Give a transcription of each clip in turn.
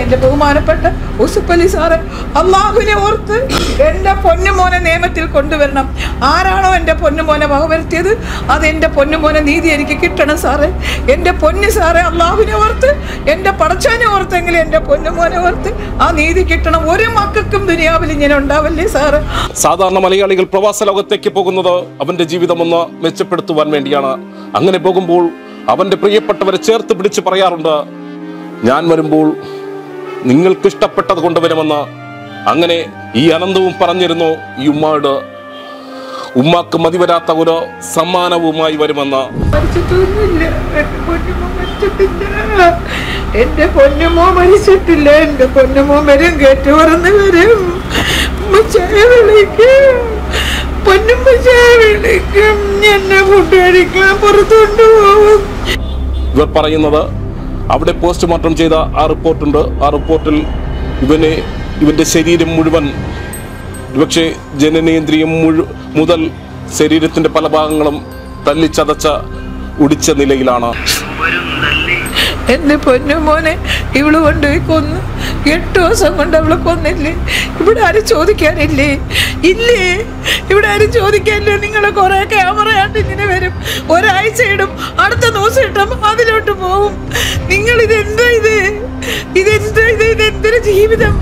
എൻ്റെ ബഹുമാനപ്പെട്ട ഉസുപ്പലി സാറ് അള്ളാഹുവിനെ ഓർത്ത് എൻ്റെ പൊന്നുമോനെ നിയമത്തിൽ കൊണ്ടുവരണം ആരാണോ എൻ്റെ പൊന്നുമോനെ വകവരുത്തിയത് അത് എൻ്റെ പൊന്നുമോനെ നീതി എനിക്ക് കിട്ടണം സാറേ എൻ്റെ പൊന്നു സാറേ അള്ളാഹുവിനെ ഓർത്ത് എൻ്റെ പടച്ചാനെ ഓർത്തെങ്കിലും എൻ്റെ പൊന്നുമോനെ ഓർത്ത് ആ നീതി കിട്ടണം ഒരു മക്കൾക്കും ദുനിയാവിൽ ഇങ്ങനെ ഉണ്ടാവല്ലേ സാറ് സാധാരണ മലയാളികൾ പ്രവാസ ലോകത്തേക്ക് പോകുന്നത് അവന്റെ ജീവിതം ഒന്ന് മെച്ചപ്പെടുത്തുവാൻ വേണ്ടിയാണ് അങ്ങനെ പോകുമ്പോൾ അവന്റെ പ്രിയപ്പെട്ടവരെ ചേർത്ത് പിടിച്ച് പറയാറുണ്ട് ഞാൻ വരുമ്പോൾ നിങ്ങൾക്ക് ഇഷ്ടപ്പെട്ടത് കൊണ്ടുവരുമെന്ന് അങ്ങനെ ഈ അനന്തവും പറഞ്ഞിരുന്നു ഈ ഉമ്മയോട് ഉമ്മാക്ക് മതിവരാത്ത ഒരു സമ്മാനവുമായി വരുമെന്ന് മരിച്ചിട്ടൊന്നുമില്ല എന്റെ പൊന്നുമോ മരിച്ചിട്ടില്ല എന്റെ പൊന്നുമോ എന്റെ പൊന്നുമോ വരും കേട്ടു പറന്ന് വരും ഉമ്മച്ചായ വിളിക്കും പൊന്നുമ്മച്ചായ വിളിക്കും എന്നെ ഫുഡ് കഴിക്കാൻ പുറത്തുകൊണ്ട് പോകും ഇവർ പറയുന്നത് അവിടെ പോസ്റ്റ്മോർട്ടം ചെയ്ത ആ റിപ്പോർട്ടുണ്ട് ആ റിപ്പോർട്ടിൽ ഇവനെ ഇവന്റെ ശരീരം മുഴുവൻ ഒരുപക്ഷെ ജനനേന്ദ്രിയം മുഴു മുതൽ ശരീരത്തിന്റെ പല ഭാഗങ്ങളും തല്ലിച്ചതച്ച ഒടിച്ച നിലയിലാണ് എന്റെ പൊന്നുമോനെ ഇവള് കൊണ്ടുപോയി കൊന്നു എട്ട് ദിവസം കൊണ്ട് അവളെ കൊന്നില്ലേ ഇവിടെ ആരും ചോദിക്കാനില്ലേ ഇല്ലേ ഇവിടെ ആരും ചോദിക്കാനില്ല നിങ്ങൾ കുറെ ക്യാമറയായിട്ട് ഇങ്ങനെ വരും ഒരാഴ്ച ഇടും അടുത്ത ദിവസം ഇട്ടും അതിലോട്ട് പോവും നിങ്ങൾ ഇതെന്താ ഇത് ഇതെന്താ ഇത് ഇതെന്തൊരു ജീവിതം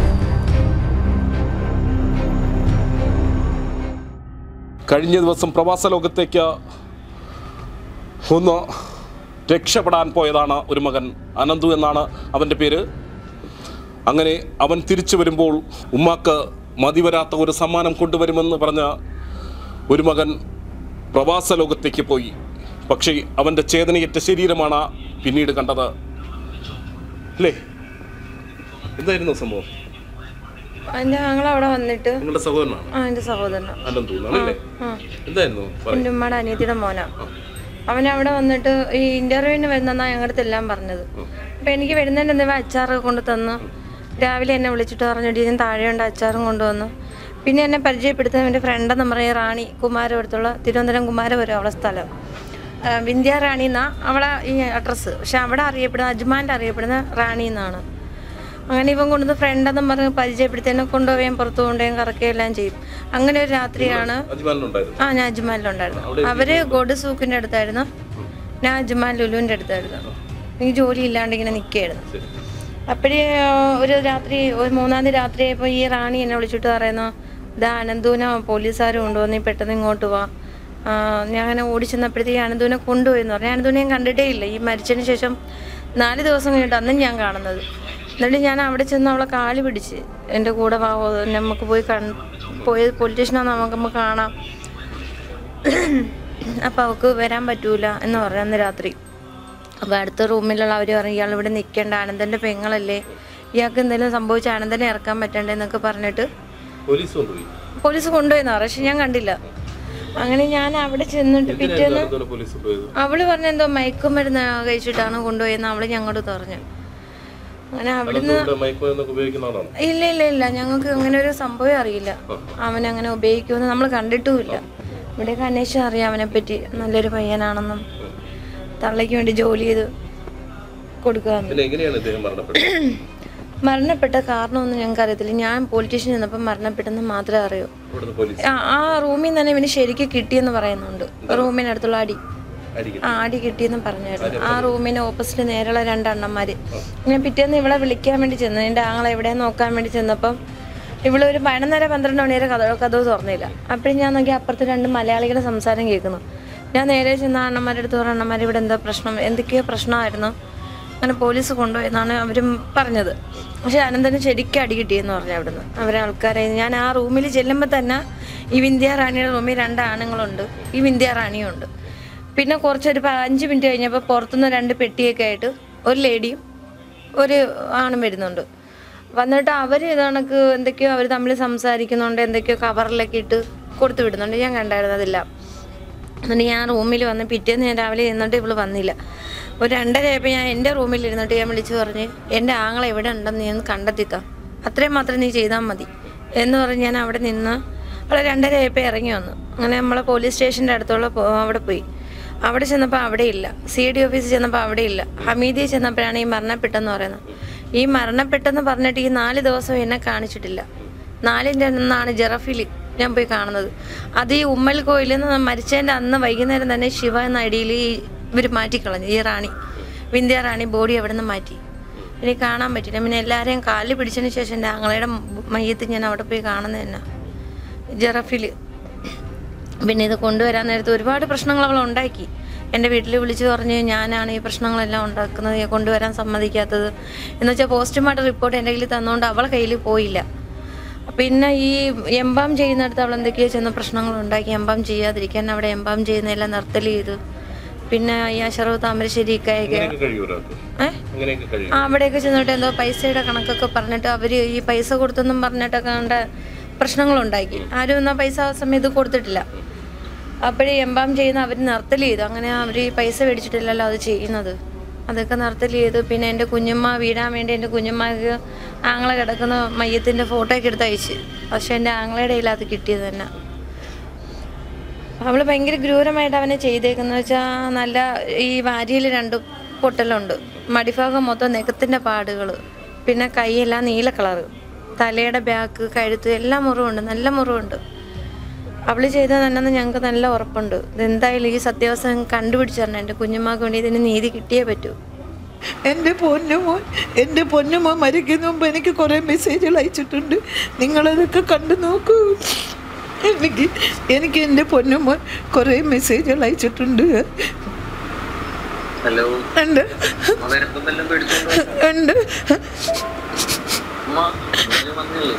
കഴിഞ്ഞ ദിവസം പ്രവാസ ലോകത്തേക്ക് ഒന്ന് രക്ഷപ്പെടാൻ പോയതാണ് ഒരു മകൻ അനന്തു എന്നാണ് അവൻ്റെ പേര് അങ്ങനെ അവൻ തിരിച്ചു വരുമ്പോൾ ഉമ്മാക്ക് മതിവരാത്ത ഒരു സമ്മാനം കൊണ്ടുവരുമെന്ന് പറഞ്ഞ ഒരു മകൻ പ്രവാസ ലോകത്തേക്ക് പോയി പക്ഷേ അവൻ്റെ ചേതനയേറ്റ ശരീരമാണ് പിന്നീട് കണ്ടത് അല്ലേ എന്തായിരുന്നു സംഭവം എൻ്റെ ഞങ്ങൾ അവിടെ വന്നിട്ട് നിങ്ങളുടെ സഹോദരനാണ് ആ എൻ്റെ സഹോദരനാണ് അനന്തു എന്നാണല്ലേ ആ എന്തായിരുന്നു എൻ്റെ ഉമ്മയുടെ അനിയത്തിയുടെ മോനാ അവൻ അവിടെ വന്നിട്ട് ഈ ഇന്റർവ്യൂവിന് വരുന്നെന്നാ ഞങ്ങളുടെ എല്ലാം പറഞ്ഞത് അപ്പം എനിക്ക് വരുന്നതിൻ്റെ എന്തെങ്കിലും അച്ചാറൊക്കെ കൊണ്ട് തന്നു രാവിലെ എന്നെ വിളിച്ചിട്ട് പറഞ്ഞു "ഡി, ഞാൻ താഴെയുണ്ട് അച്ചാറും കൊണ്ടുവന്നു പിന്നെ എന്നെ പരിചയപ്പെടുത്താൻ എൻ്റെ ഫ്രണ്ടെന്ന് പറയുക റാണി കുമാരപുരത്തുള്ള തിരുവനന്തപുരം കുമാരപുരം അവളെ സ്ഥലം ആ, വിന്ധ്യ റാണി എന്നാ അവളെ ഈ അഡ്രസ്സ് പക്ഷെ അവിടെ അറിയപ്പെടുന്ന അജ്മാൻ്റെ അറിയപ്പെടുന്ന റാണി എന്നാണ് അങ്ങനെ ഇവൻ കൊണ്ടുവന്ന് ഫ്രണ്ടെന്നും പറഞ്ഞ് പരിചയപ്പെടുത്തി എന്നെ കൊണ്ടുപോവുകയും പുറത്തു കൊണ്ടുപോയും കറക്കുകയും എല്ലാം ചെയ്യും അങ്ങനെ ഒരു രാത്രിയാണ് അജ്മാനുണ്ടായിരുന്നു ആ ഞാൻ അജ്മാനിലുണ്ടായിരുന്നു അവര് ഗോഡ് സൂക്കിന്റെ അടുത്തായിരുന്നു ഞാൻ അജ്മാൻ ലുലുവിന്റെ അടുത്തായിരുന്നു എനിക്ക് ജോലി ഇല്ലാണ്ട് ഇങ്ങനെ നിൽക്കുകയായിരുന്നു അപ്പോഴേ ഒരു രാത്രി ഒരു മൂന്നാം തീയതി രാത്രി ആയപ്പോൾ ഈ റാണി എന്നെ വിളിച്ചിട്ട് പറയുന്നു ഇതാ അനന്തൂനെ പോലീസുകാർ കൊണ്ടുവന്ന് നീ പെട്ടെന്ന് ഇങ്ങോട്ട് വാ ആ, ഞാൻ അങ്ങനെ ഓടി ചെന്നപ്പോഴത്തേക്ക് അനന്തൂനെ കൊണ്ടുപോയി എന്ന് പറഞ്ഞു അനന്തൂനെ ഞാൻ കണ്ടിട്ടേ ഇല്ല ഈ മരിച്ചതിന് ശേഷം നാല് ദിവസം കഴിഞ്ഞിട്ട് അന്നും ഞാൻ കാണുന്നത് എന്നിട്ട് ഞാൻ അവിടെ ചെന്ന് അവളെ കാല് പിടിച്ച് എൻ്റെ കൂടെ വാ ഓ, നമുക്ക് പോയി കൺ പോയി പോലീസ് സ്റ്റേഷനാണ് നമുക്ക് നമുക്ക് കാണാം അപ്പോൾ അവൾക്ക് വരാൻ പറ്റൂല എന്ന് പറഞ്ഞു അന്ന് രാത്രി അപ്പോൾ അടുത്ത റൂമിലുള്ള അവർ പറഞ്ഞു ഇയാൾ ഇവിടെ നിൽക്കേണ്ട ആനന്ദൻ്റെ പെങ്ങളല്ലേ ഇയാൾക്ക് എന്തെങ്കിലും സംഭവിച്ച ആനന്ദനെ ഇറക്കാൻ പറ്റണ്ടേ എന്നൊക്കെ പറഞ്ഞിട്ട് പോലീസ് കൊണ്ടുപോയി പോലീസ് കൊണ്ടുപോയെന്ന് പറഞ്ഞു പക്ഷെ ഞാൻ കണ്ടില്ല അങ്ങനെ ഞാൻ അവിടെ ചെന്നിട്ട് പിറ്റേന്ന് എന്തിനായിരുന്നു പോലീസ് കൊണ്ടുപോയത് അവള് പറഞ്ഞ എന്തോ മയക്കുമരുന്ന് കഴിച്ചിട്ടാണ് കൊണ്ടുപോയെന്ന് അവള് ഞങ്ങളോട് പറഞ്ഞു അങ്ങനെ അവിടുന്ന് ഇവിടെ മയക്കുമരുന്നൊക്കെ ഉപയോഗിക്കുന്ന ആളാണ് ഇല്ല ഇല്ല ഇല്ല ഞങ്ങൾക്ക് അങ്ങനെ ഒരു സംഭവം അറിയില്ല അവൻ അങ്ങനെ ഉപയോഗിക്കുമെന്ന് നമ്മൾ കണ്ടിട്ടുമില്ല ഇവിടെയൊക്കെ അന്വേഷിച്ചാൽ അറിയാം അവനെ പറ്റി നല്ലൊരു പയ്യനാണെന്നും തള്ളയ്ക്ക് വേണ്ടി ജോലി ചെയ്ത് കൊടുക്കാന്ന് പിന്നെ എങ്ങനെയാണ് ഇദ്ദേഹം മരണപ്പെട്ടത് മരണപ്പെട്ട കാരണമൊന്നും ഞങ്ങൾക്ക് അറിയത്തില്ല ഞാൻ പോലീസ് സ്റ്റേഷനിൽ ചെന്നപ്പോൾ മരണപ്പെട്ടെന്ന് മാത്രമേ അറിയൂ ഇവിടുന്ന് പോലീസ് ആ ആ റൂമിൽ നിന്ന് തന്നെ ഇവന് ശരിക്കും കിട്ടിയെന്ന് പറയുന്നുണ്ട് റൂമിനടുത്തുള്ള അടി അടിക്കും ആ അടി കിട്ടിയെന്ന് പറഞ്ഞായിരുന്നു ആ റൂമിന് ഓപ്പോസിറ്റ് നേരെയുള്ള രണ്ടെണ്ണന്മാര് ഞാൻ പിറ്റേന്ന് ഇവളെ വിളിക്കാൻ വേണ്ടി ചെന്നു എൻ്റെ ആങ്ങളെ എവിടെ നോക്കാൻ വേണ്ടി ചെന്നപ്പം ഇവള് ഒരു പതിനൊന്നര പന്ത്രണ്ട് മണി വരെ കഥ കഥ തുറന്നില്ല അപ്പോഴും ഞാൻ നോക്കി അപ്പുറത്ത് രണ്ട് മലയാളികളുടെ സംസാരം കേൾക്കുന്നു ഞാൻ നേരെ ചെന്ന അണ്ണന്മാരുടെ അടുത്ത് പറഞ്ഞു അണ്ണന്മാർ ഇവിടെ എന്താ പ്രശ്നം എന്തൊക്കെയോ പ്രശ്നമായിരുന്നു അങ്ങനെ പോലീസ് കൊണ്ടുപോയെന്നാണ് അവരും പറഞ്ഞത് പക്ഷെ അനന്തന് ശരിക്കും അടി കിട്ടിയെന്ന് പറഞ്ഞു അവിടുന്ന് അവരെ ആൾക്കാരെ ഞാൻ ആ റൂമിൽ ചെല്ലുമ്പോൾ തന്നെ ഈ വിന്ധ്യ റാണിയുടെ റൂമിൽ രണ്ട് ആണുങ്ങളുണ്ട് ഈ വിന്ധ്യ റാണിയും ഉണ്ട് പിന്നെ കുറച്ചൊരു പ- അഞ്ച് മിനിറ്റ് കഴിഞ്ഞപ്പോൾ പുറത്തുനിന്ന് രണ്ട് പെട്ടിയൊക്കെ ആയിട്ട് ഒരു ലേഡിയും ഒരു ആണും വരുന്നുണ്ട് വന്നിട്ട് അവർ കണക്ക് എന്തൊക്കെയോ അവർ തമ്മിൽ സംസാരിക്കുന്നുണ്ട് എന്തൊക്കെയോ കവറിലൊക്കെ ഇട്ട് കൊടുത്തു വിടുന്നുണ്ട് ഞാൻ കണ്ടായിരുന്നു അതെല്ലാം എന്നിട്ട് ഞാൻ റൂമിൽ വന്ന് പിറ്റേന്ന് ഞാൻ രാവിലെ ചെന്നിട്ട് ഇവള് വന്നില്ല ഒരു രണ്ടരയപ്പോൾ ഞാൻ എൻ്റെ റൂമിൽ ഇരുന്നിട്ട് ഞാൻ വിളിച്ചു പറഞ്ഞ് എൻ്റെ ആങ്ങളെ എവിടെ ഉണ്ടെന്ന് നീ ഒന്ന് കണ്ടെത്തിക്കാം അത്രയും മാത്രം നീ ചെയ്താൽ മതി എന്ന് പറഞ്ഞ് ഞാൻ അവിടെ നിന്ന് അവിടെ രണ്ടരയപ്പോൾ ഇറങ്ങി വന്നു അങ്ങനെ നമ്മളെ പോലീസ് സ്റ്റേഷൻ്റെ അടുത്തുള്ള പോ- അവിടെ പോയി അവിടെ ചെന്നപ്പോൾ അവിടെ ഇല്ല സി ഡി ഓഫീസിൽ ചെന്നപ്പോൾ അവിടെ ഇല്ല ഹമീദിയിൽ ചെന്നപ്പോഴാണ് ഈ മരണപ്പെട്ടെന്ന് പറയുന്നത് ഈ മരണപ്പെട്ടെന്ന് പറഞ്ഞിട്ട് ഈ നാല് ദിവസം എന്നെ കാണിച്ചിട്ടില്ല നാലിൻ്റെ അന്നാണ് ജെറഫിൽ ഞാൻ പോയി കാണുന്നത് അത് ഈ ഉമ്മൽ കോയിലിൽ നിന്ന് മരിച്ചതിൻ്റെ അന്ന് വൈകുന്നേരം തന്നെ ശിവ എന്ന അടിയിൽ ഈ ഇവർ മാറ്റിക്കളഞ്ഞു ഈ റാണി വിന്ധ്യ റാണി ബോഡി അവിടെ നിന്ന് മാറ്റി എനിക്ക് കാണാൻ പറ്റില്ല പിന്നെ എല്ലാവരെയും കാലിൽ പിടിച്ചതിന് ശേഷം എൻ്റെ ആങ്ങളയുടെ മയ്യത്ത് ഞാൻ അവിടെ പോയി കാണുന്നത് തന്നെ ജെറഫിൽ പിന്നെ ഇത് കൊണ്ടുവരാൻ നേരത്ത് ഒരുപാട് പ്രശ്നങ്ങൾ അവൾ ഉണ്ടാക്കി എൻ്റെ വീട്ടിൽ വിളിച്ച് പറഞ്ഞ് ഞാനാണ് ഈ പ്രശ്നങ്ങളെല്ലാം ഉണ്ടാക്കുന്നത് ഈ കൊണ്ടുവരാൻ സമ്മതിക്കാത്തത് എന്ന് വെച്ചാൽ പോസ്റ്റ്മോർട്ടം റിപ്പോർട്ട് എൻ്റെ കയ്യിൽ തന്നുകൊണ്ട് അവളെ കയ്യിൽ പോയില്ല പിന്നെ ഈ എംബാം ചെയ്യുന്നിടത്ത് അവൾ എന്തൊക്കെയോ ചെന്ന് പ്രശ്നങ്ങൾ ഉണ്ടാക്കി എംബാം ചെയ്യാതിരിക്കാൻ അവിടെ എംബാം ചെയ്യുന്നതെല്ലാം നിർത്തൽ ചെയ്തു പിന്നെ ഈ അഷറവ് താമരശ്ശേരി ഇക്കായൊക്കെ അങ്ങനെയൊക്കെ കഴിയും ഒരാൾക്ക് ഏഹ് അങ്ങനെയൊക്കെ കഴിയും ആ, അവിടെയൊക്കെ ചെന്നിട്ട് എന്തോ പൈസയുടെ കണക്കൊക്കെ പറഞ്ഞിട്ട് അവർ ഈ പൈസ കൊടുത്തെന്നും പറഞ്ഞിട്ടൊക്കെ കണ്ട പ്രശ്നങ്ങളുണ്ടാക്കി ആരും എന്നാൽ പൈസ ആ സമയത്ത് കൊടുത്തിട്ടില്ല അപ്പോഴേ എംബാം ചെയ്യുന്ന അവർ നിർത്തൽ ചെയ്തു അങ്ങനെ അവർ ഈ പൈസ മേടിച്ചിട്ടില്ലല്ലോ അത് ചെയ്യുന്നത് അതൊക്കെ നിർത്തൽ ചെയ്തു പിന്നെ എൻ്റെ കുഞ്ഞമ്മ വീടാൻ വേണ്ടി എൻ്റെ കുഞ്ഞമ്മക്ക് ആങ്ങളെ കിടക്കുന്ന മയ്യത്തിൻ്റെ ഫോട്ടോ ഒക്കെ എടുത്ത് അയച്ച് പക്ഷെ എൻ്റെ ആങ്ങളയുടെ കയ്യിൽ അത് കിട്ടിയത് തന്നെ അവൾ ഭയങ്കര ക്രൂരമായിട്ട് അവനെ ചെയ്തേക്കുന്ന വെച്ചാൽ നല്ല ഈ വാരിയിൽ രണ്ട് പൊട്ടലുണ്ട് മടിഭാഗം മൊത്തം നെഖത്തിൻ്റെ പാടുകൾ പിന്നെ കൈയെല്ലാം നീല കളറ് തലയുടെ ബാക്ക് കഴുത്ത് എല്ലാം മുറിവുണ്ട് നല്ല മുറിവുണ്ട് അവൾ ചെയ്തത് തന്നെന്ന് ഞങ്ങൾക്ക് നല്ല ഉറപ്പുണ്ട് ഇതെന്തായാലും ഈ സത്യാവസ്ഥ കണ്ടുപിടിച്ചു തരണം എൻ്റെ കുഞ്ഞുമാക്ക് വേണ്ടി ഇതിന് നീതി കിട്ടിയേ പറ്റൂ എൻ്റെ പൊന്നുമോൻ എൻ്റെ പൊന്നുമോൻ മരിക്കുന്ന മുമ്പ് എനിക്ക് കുറേ മെസ്സേജുകൾ അയച്ചിട്ടുണ്ട് നിങ്ങളതൊക്കെ കണ്ടു നോക്കൂ എനിക്ക് എനിക്ക് എൻ്റെ പൊന്നുമോൻ കുറേ മെസ്സേജുകൾ അയച്ചിട്ടുണ്ട് ഹലോ ഉണ്ട് വരുമ്പം വല്ലതും പേടിച്ചോണ്ട് ഉണ്ട് അമ്മ ഇന്നലെ വന്നില്ലേ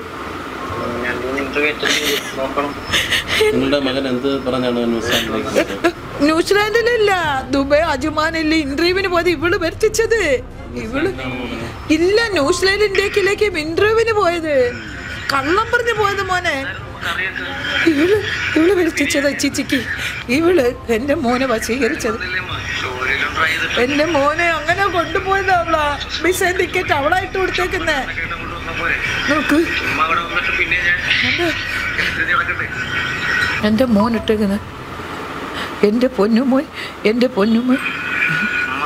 ഞാൻ ഇന്റർവ്യൂ അറ്റൻഡ് നോക്കണം നിങ്ങളുടെ മകൻ എന്ത് പറഞ്ഞാണ് ന്യൂസിലാൻഡിലേക്ക് പോയത്? ന്യൂസിലാൻഡിലല്ല ദുബായ് അജുമാനില്ല ഇന്റർവ്യൂവിന് പോയത് ഇവള് വരുത്തിച്ചത് ഇവള് ഇല്ല ന്യൂസിലാൻഡ് ഇന്ത്യക്കിലേക്ക് ഇന്റർവ്യൂവിന് പോയത് കള്ളം പറഞ്ഞു പോയത് മോനെ ഇവള് ഇവള് വരുത്തിച്ചത് ചിച്ചിക്ക് ഇവള് എന്റെ മോനെ വശീകരിച്ചത് സ്റ്റോറിയിലും ട്രൈ ചെയ്തിട്ട് എന്റെ മോനെ അങ്ങനെ കൊണ്ടുപോയത് അവളാ വിസ ടിക്കറ്റ് അവളായിട്ട് കൊടുത്തേക്കുന്നേ കൊണ്ടുവന്ന പോലെ നോക്ക് ഉമ്മ അവിടെ വന്നിട്ട് പിന്നെ ഞാൻ എഴുതി നടക്കട്ടെ എൻ്റെ മോൻ ഇട്ടേക്കുന്നത് എൻ്റെ പൊന്നുമോൻ എൻ്റെ പൊന്നുമോൻ അമ്മ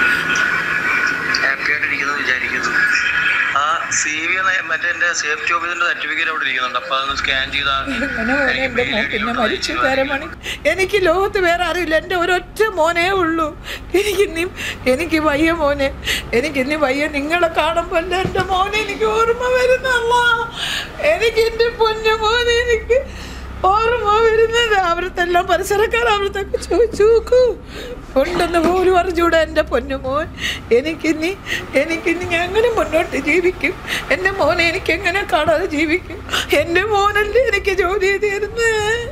ഹാപ്പി ആയിട്ടിരിക്കുന്നു വിചാരിക്കുന്നു ആ സി വി മറ്റേ എൻ്റെ സേഫ്റ്റി ഓഫീസിന്റെ സർട്ടിഫിക്കറ്റ് അവിടെ ഇരിക്കുന്നുണ്ട് അപ്പൊ അതൊന്ന് സ്കാൻ ചെയ്താൽ അങ്ങനെ മോനെ എൻ്റെ മോൻ പിന്നെ മരിച്ചു തരമണി എനിക്ക് ലോകത്ത് വേറെ അറിയില്ല എൻ്റെ ഒരൊറ്റ മോനേ ഉള്ളൂ എനിക്ക് ഇനി എനിക്ക് വയ്യ മോനെ എനിക്ക് ഇനി വയ്യ നിങ്ങളെ കാണുമ്പോൾ എൻ്റെ എൻ്റെ മോനെ എനിക്ക് ഓർമ്മ വരുന്നല്ല എനിക്ക് എൻ്റെ പൊന്നു മോനെ എനിക്ക് ഓർമ്മ വരുന്നത് അവിടുത്തെല്ലാം പരിസരക്കാർ അവിടുത്തൊക്കെ ചോദിച്ചു നോക്കൂ ഉണ്ടെന്ന് പോലും അറിഞ്ഞൂടെ എൻ്റെ പൊന്നുമോൻ എനിക്കിനി എനിക്കിനി ഞാൻ എങ്ങനെ മുന്നോട്ട് ജീവിക്കും എൻ്റെ മോനെ എനിക്ക് എങ്ങനെ കാണാതെ ജീവിക്കും എൻ്റെ മോനല്ലേ എനിക്ക് ജോലി ചെയ്ത് തരുന്നത്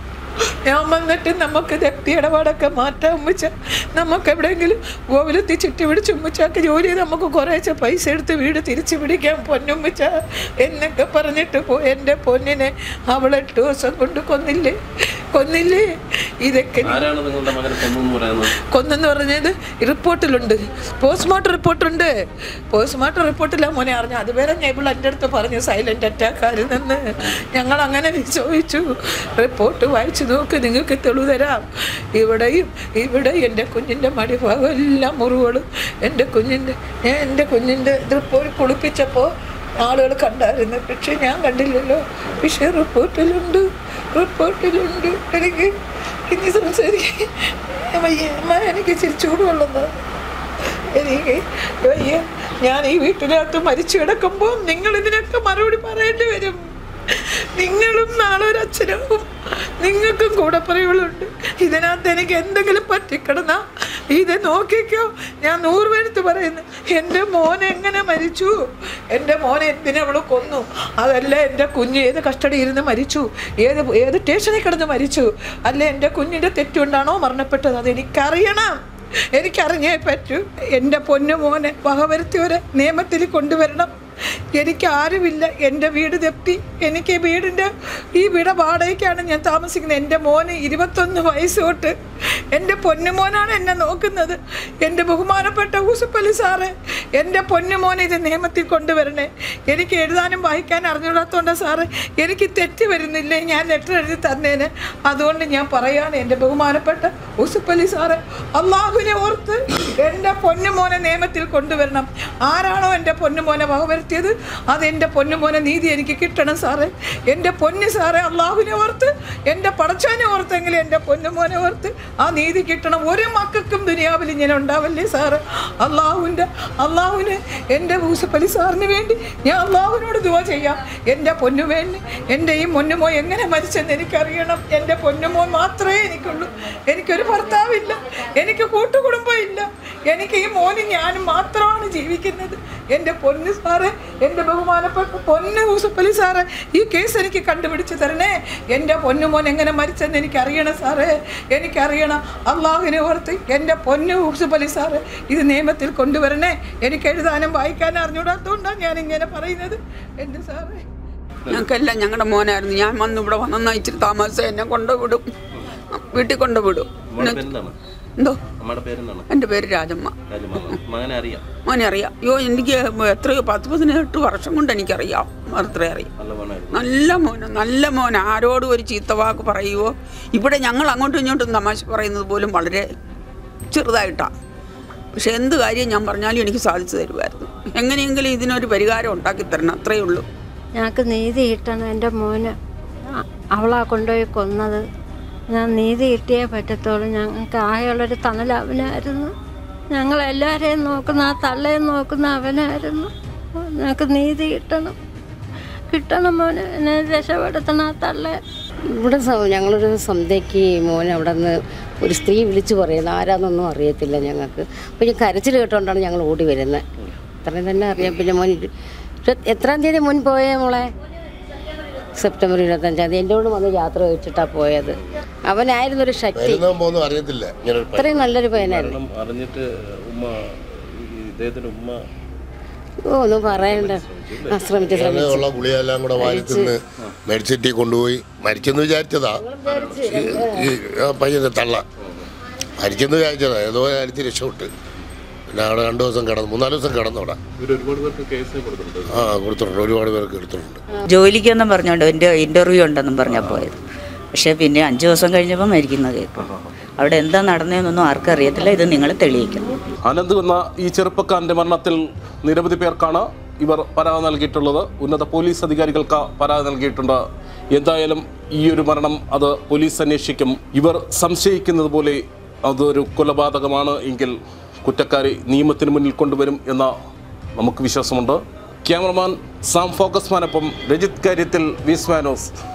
ഞാൻ വന്നിട്ട് നമുക്ക് ദക്തി ഇടപാടൊക്കെ മാറ്റാൻ ഉമ്മിച്ച നമുക്ക് എവിടെയെങ്കിലും ഗോകുലത്തിൽ ചുറ്റി പിടിച്ച് ഉമ്മിച്ചാക്ക് ജോലി ചെയ്ത് നമുക്ക് കുറേശ്ശെ പൈസ എടുത്ത് വീട് തിരിച്ചു പിടിക്കാൻ പൊന്നുമ്മിച്ച എന്നൊക്കെ പറഞ്ഞിട്ട് പോയി എൻ്റെ പൊന്നിനെ അവൾ എട്ട് ദിവസം കൊണ്ട് കൊന്നില്ലേ കൊന്നില്ലേ ഇതൊക്കെ ആരാണ് നിങ്ങളുടെ മകനെ കൊന്നെന്ന് പറയുന്നത് കൊന്നെന്ന് പറഞ്ഞത് റിപ്പോർട്ടിലുണ്ട് പോസ്റ്റ്മോർട്ടം റിപ്പോർട്ടുണ്ട് പോസ്റ്റ്മോർട്ടം റിപ്പോർട്ടില്ല മോനെ അറിഞ്ഞു അതുവരെ ഞാൻ ഇവിടെ എൻ്റെ അടുത്ത് പറഞ്ഞു സൈലൻ്റ് അറ്റാക്ക് ആയിരുന്നെന്ന് ഞങ്ങൾ അങ്ങനെ ചോദിച്ചു റിപ്പോർട്ട് വായിച്ചു നോക്ക് നിങ്ങൾക്ക് തെളിവ് തരാം ഇവിടെയും ഇവിടെ എൻ്റെ കുഞ്ഞിൻ്റെ മടിഭാഗം എല്ലാം മുറിവുകൾ എൻ്റെ കുഞ്ഞിൻ്റെ ഞാൻ എൻ്റെ കുഞ്ഞിൻ്റെ ഇത് പോയി കുളിപ്പിച്ചപ്പോൾ ആളുകൾ കണ്ടായിരുന്നു പക്ഷെ ഞാൻ കണ്ടില്ലല്ലോ പക്ഷേ റിപ്പോർട്ടിലുണ്ട് റിപ്പോർട്ടിലുണ്ട് എനിക്ക് ഇനി സംസാരിക്കാൻ വയ്യ അമ്മ എനിക്ക് ഇച്ചിരി ചൂടുവെള്ളം എനിക്ക് വയ്യ ഞാൻ ഈ വീട്ടിനകത്ത് മരിച്ചു കിടക്കുമ്പോൾ നിങ്ങൾ ഇതിനൊക്കെ മറുപടി പറയേണ്ടി വരും നിങ്ങളും നാളെ ഒരു അച്ഛനാവും നിങ്ങൾക്കും കൂടെ പറയുകളുണ്ട് ഇതിനകത്ത് എനിക്ക് എന്തെങ്കിലും പറ്റിക്കിടന്ന ഇത് നോക്കിക്കോ ഞാൻ നൂറ് പേരുത്ത് പറയുന്നു എൻ്റെ മോൻ എങ്ങനെ മരിച്ചു എൻ്റെ മോനെ എന്തിനവൾ കൊന്നു അതല്ല എൻ്റെ കുഞ്ഞ് ഏത് കസ്റ്റഡി ഇരുന്ന് മരിച്ചു ഏത് ഏത് സ്റ്റേഷനിൽ കിടന്ന് മരിച്ചു അല്ല എൻ്റെ കുഞ്ഞിൻ്റെ തെറ്റുകൊണ്ടാണോ മരണപ്പെട്ടത് അതെനിക്കറിയണം എനിക്കറിഞ്ഞേ പറ്റൂ എൻ്റെ പൊന്നു മോനെ വകവരുത്തിയവരെ നിയമത്തിൽ കൊണ്ടുവരണം എനിക്ക് ആരുമില്ല എൻ്റെ വീട് തെപ്പി എനിക്ക് വീടിൻ്റെ ഈ വീട് വാടകയ്ക്കാണ് ഞാൻ താമസിക്കുന്നത് എൻ്റെ മോന് ഇരുപത്തൊന്ന് വയസ്സ് തൊട്ട് എൻ്റെ പൊന്നുമോനാണ് എന്നെ നോക്കുന്നത് എൻ്റെ ബഹുമാനപ്പെട്ട ഊസപ്പള്ളി സാറ് എൻ്റെ പൊന്നുമോനെ ഇത് നിയമത്തിൽ കൊണ്ടുവരണേ എനിക്ക് എഴുതാനും വായിക്കാനും അറിഞ്ഞൂടാത്തോണ്ട സാറ് എനിക്ക് തെറ്റ് വരുന്നില്ലേ ഞാൻ ലെറ്റർ എഴുതി തന്നേന് അതുകൊണ്ട് ഞാൻ പറയാണ് എൻ്റെ ബഹുമാനപ്പെട്ട ഊസപ്പള്ളി സാറ് അള്ളാഹുവിനെ ഓർത്ത് എൻ്റെ പൊന്നുമോനെ നിയമത്തിൽ കൊണ്ടുവരണം ആരാണോ എൻ്റെ പൊന്നുമോനെ വകവരുത്തിയത് അത് എൻ്റെ പൊന്നുമോനെ നീതി എനിക്ക് കിട്ടണം സാറേ എൻ്റെ പൊന്നു സാറേ അള്ളാഹുവിനെ ഓർത്ത് എൻ്റെ പടച്ചാനെ ഓർത്തെങ്കിലും എൻ്റെ പൊന്നുമോനെ ഓർത്ത് ആ നീതി കിട്ടണം ഒരു മക്കൾക്കും ദുനിയാവിൽ ഇങ്ങനെ ഉണ്ടാവല്ലേ സാറ് അള്ളാഹുവിൻ്റെ അള്ളാഹുവിന് എൻ്റെ ഊസപ്പലി സാറിന് വേണ്ടി ഞാൻ അള്ളാഹുവിനോട് ദുവ ചെയ്യാം എൻ്റെ പൊന്നുമേന് എൻ്റെ ഈ പൊന്നുമോ എങ്ങനെ മരിച്ചെന്ന് എനിക്കറിയണം എൻ്റെ പൊന്നുമോൻ മാത്രമേ എനിക്കുള്ളൂ എനിക്കൊരു ഭർത്താവില്ല എനിക്ക് കൂട്ടുകുടുംബം ഇല്ല എനിക്ക് ഈ മോനും ഞാനും മാത്രമാണ് ജീവിക്കുന്നത് എൻ്റെ പൊന്നു സാറേ എൻ്റെ ബഹുമാനപ്പെട്ട പൊന്നു യൂസഫലി സാറേ ഈ കേസ് എനിക്ക് കണ്ടുപിടിച്ച് തരണേ എൻ്റെ പൊന്നുമോൻ എങ്ങനെ മരിച്ചെന്ന് എനിക്കറിയണം സാറേ എനിക്കറിയണം അള്ളാഹുവിനെ ഓർത്ത് എൻ്റെ പൊന്നു യൂസഫലി സാറേ ഇത് നിയമത്തിൽ കൊണ്ടുവരണേ എനിക്ക് എഴുതാനും വായിക്കാനും അറിഞ്ഞൂടാത്തതുകൊണ്ടാണ് ഞാൻ ഇങ്ങനെ പറയുന്നത് എൻ്റെ സാറേ ഞങ്ങൾക്കെല്ലാം ഞങ്ങളുടെ മോനായിരുന്നു ഞാൻ വന്ന് ഇവിടെ വന്നെന്നാ ഇച്ചിരി താമസം എന്നെ കൊണ്ടുവിടും വീട്ടിൽ കൊണ്ടുവിടും അമ്മയുടെ പേരെന്താണ് എന്തോ അമ്മയുടെ പേരെന്താണ് എൻ്റെ പേര് രാജമ്മ രാജമാമ മകനെ അറിയാം മോനെ അറിയാം അയ്യോ എനിക്ക് എത്രയോ പത്ത് പതിനെട്ട് വർഷം കൊണ്ട് എനിക്കറിയാം അത്രേ അറിയാം നല്ല മകനായിരുന്നു നല്ല മോന് നല്ല മോൻ ആരോടും ഒരു ചീത്ത വാക്ക് പറയുവോ ഇവിടെ ഞങ്ങൾ അങ്ങോട്ടും ഇങ്ങോട്ടും തമാശ പറയുന്നത് പോലും വളരെ ചെറുതായിട്ടാണ് പക്ഷെ എന്ത് കാര്യം ഞാൻ പറഞ്ഞാലും എനിക്ക് സാധിച്ചു തരുമായിരുന്നു എങ്ങനെയെങ്കിലും ഇതിനൊരു പരിഹാരം ഉണ്ടാക്കി തരണം അത്രയേ ഉള്ളൂ ഞങ്ങൾക്ക് നീതി കിട്ടണം എൻ്റെ മോന് അ- അവളാ കൊണ്ടുപോയി കൊന്നത് ഞാൻ നീതി കിട്ടിയേ പറ്റത്തുള്ളൂ ഞങ്ങൾക്ക് ആകെയുള്ളൊരു തണൽ അവനായിരുന്നു ഞങ്ങളെല്ലാവരെയും നോക്കുന്ന ആ തള്ളയും നോക്കുന്ന അവനായിരുന്നു ഞങ്ങൾക്ക് നീതി കിട്ടണം കിട്ടണം മോനെ എന്നെ രക്ഷപ്പെടുത്തണം ആ തള്ളയെ ഇവിടെ സ- ഞങ്ങളൊരു സന്ധ്യയ്ക്ക് മോൻ അവിടെ നിന്ന് ഒരു സ്ത്രീ വിളിച്ചു പറയുന്നത് ആരാന്നൊന്നും അറിയത്തില്ല ഞങ്ങൾക്ക് അപ്പോൾ ഈ കരച്ചിൽ കേട്ടോണ്ടാണ് ഞങ്ങൾ ഓടി വരുന്നത് അത്രയും തന്നെ അറിയാം പിന്നെ മോൻ ഇരു- ഇരുപത്തി- എത്രാം തീയതി മുൻ പോയേ മോളെ സെപ്റ്റംബർ ഇരുപത്തഞ്ചാം തീയതി എൻ്റെ കൂടെ വന്ന് യാത്ര വെച്ചിട്ടാണ് പോയത് അവനായിരുന്നു ഒരു ശക്തി വരുന്നതും പോകുന്നു അറിയത്തില്ല ഇങ്ങനെ ഒരു പ- അത്രയും നല്ലൊരു പയ്യനായിരുന്നു കാരണം അറിഞ്ഞിട്ട് ഉമ്മ ഈ ഇദ്ദേഹത്തിന്റെ ഉമ്മ ഓ ഒന്നും പറയണ്ട ആ ശ്രമിച്ചു ഇങ്ങനെ ശ്രമിച്ചു ഉള്ള ഗുളിയെല്ലാം കൂടെ വാരി തിന്ന് മെഡിസിറ്റി കൊണ്ടുപോയി മരിച്ചെന്ന് വിചാരിച്ചതാ ഈ- ഈ ആ പയ്യന്റെ തള്ള മരിച്ചെന്ന് വിചാരിച്ചതാ ഏതോ കാര്യത്തിൽ രക്ഷപ്പെട്ട് പിന്നെ അവിടെ രണ്ടു ദിവസം കിടന്നു മൂന്നാല് ദിവസം കിടന്നു അവിടെ ഇവർ ഒരുപാട് പേർക്ക് കേസ് കൊടുത്തിട്ടുണ്ട് ആ കൊടുത്തിട്ടുണ്ട് ഒരുപാട് പേർക്ക് എടുത്തിട്ടുണ്ട് ജോലിക്കൊന്നും പറഞ്ഞോണ്ട് എൻ്റെ ഇൻ്റർവ്യൂ ഉണ്ടെന്നും പറഞ്ഞാൽ പോയത് പക്ഷേ പിന്നെ അഞ്ച് ദിവസം കഴിഞ്ഞപ്പോൾ മരിക്കുന്ന കേൾക്കും അവിടെ എന്താ നടന്നതെന്നൊന്നും ആർക്കും അറിയത്തില്ല ഇത് നിങ്ങൾ തെളിയിക്കണം അനന്ത് എന്ന ഈ ചെറുപ്പക്കാരൻ്റെ മരണത്തിൽ നിരവധി പേർക്കാണ് ഇവർ പരാതി നൽകിയിട്ടുള്ളത് ഉന്നത പോലീസ് അധികാരികൾക്ക് പരാതി നൽകിയിട്ടുണ്ട് എന്തായാലും ഈ ഒരു മരണം അത് പോലീസ് അന്വേഷിക്കും ഇവർ സംശയിക്കുന്നത് പോലെ അതൊരു കൊലപാതകമാണ് എങ്കിൽ കുറ്റക്കാരെ നിയമത്തിന് മുന്നിൽ കൊണ്ടുവരും എന്ന നമുക്ക് വിശ്വാസമുണ്ട് ക്യാമറമാൻ സാം ഫോക്കസ്മാനൊപ്പം രജിത് കാര്യത്തിൽ വിസ്മാനോസ്